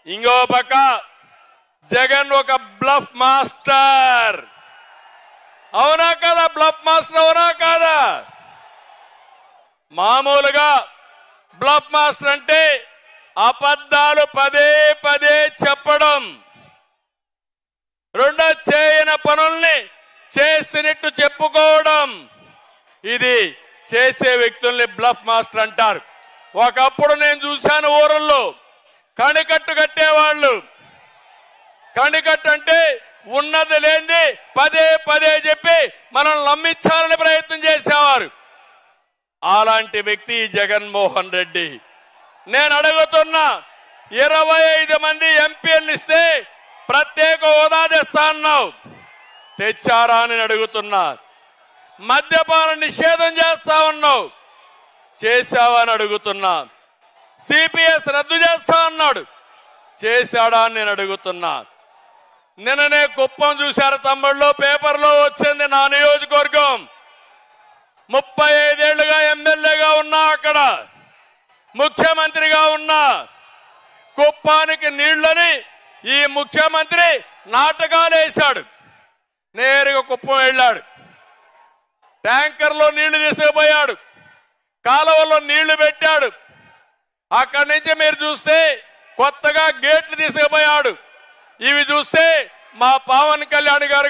ఇంకో పక్క జగన్ ఒక బ్లఫ్ మాస్టర్ అవునా కదా బ్లఫ్ మాస్టర్ అవునా కాదా మామూలుగా బ్లఫ్ మాస్టర్ అంటే అబద్ధాలు పదే పదే చెప్పడం రెండో చేయని పనుల్ని చేసినట్టు చెప్పుకోవడం ఇది చేసే వ్యక్తుల్ని బ్లఫ్ మాస్టర్ అంటారు ఒకప్పుడు నేను చూశాను ఊరల్లో కణికట్టు కట్టేవాళ్ళు కణికట్టు అంటే ఉన్నది లేని పదే పదే చెప్పి మనం నమ్మించాలని ప్రయత్నం చేసేవారు అలాంటి వ్యక్తి ఈ జగన్మోహన్ రెడ్డి నేను అడుగుతున్నా ఇరవై ఐదు మంది ఎంపీలు ఇస్తే ప్రత్యేక హోదా తెస్తా అన్నావు తెచ్చారా అని అడుగుతున్నా మద్యపాన నిషేధం చేస్తా ఉన్నావు చేశావా అని అడుగుతున్నా సిపిఎస్ రద్దు చేస్తా అన్నాడు చేశాడా అని నేను అడుగుతున్నా నిన్ననే కుప్పం చూశారు తమ్ముళ్ళు పేపర్లో వచ్చింది నా నియోజకవర్గం ముప్పై ఐదేళ్లుగా ఎమ్మెల్యేగా ఉన్నా అక్కడ ముఖ్యమంత్రిగా ఉన్నా కుప్పానికి నీళ్లని ఈ ముఖ్యమంత్రి నాటకాలు వేశాడు నేరుగా కుప్పం వెళ్ళాడు ట్యాంకర్లో నీళ్లు తీసుకుపోయాడు కాలువలో నీళ్లు పెట్టాడు అక్కడి నుంచి మీరు చూస్తే కొత్తగా గేట్లు తీసుకుపోయాడు ఇవి చూస్తే మా పవన్ కళ్యాణ్ గారు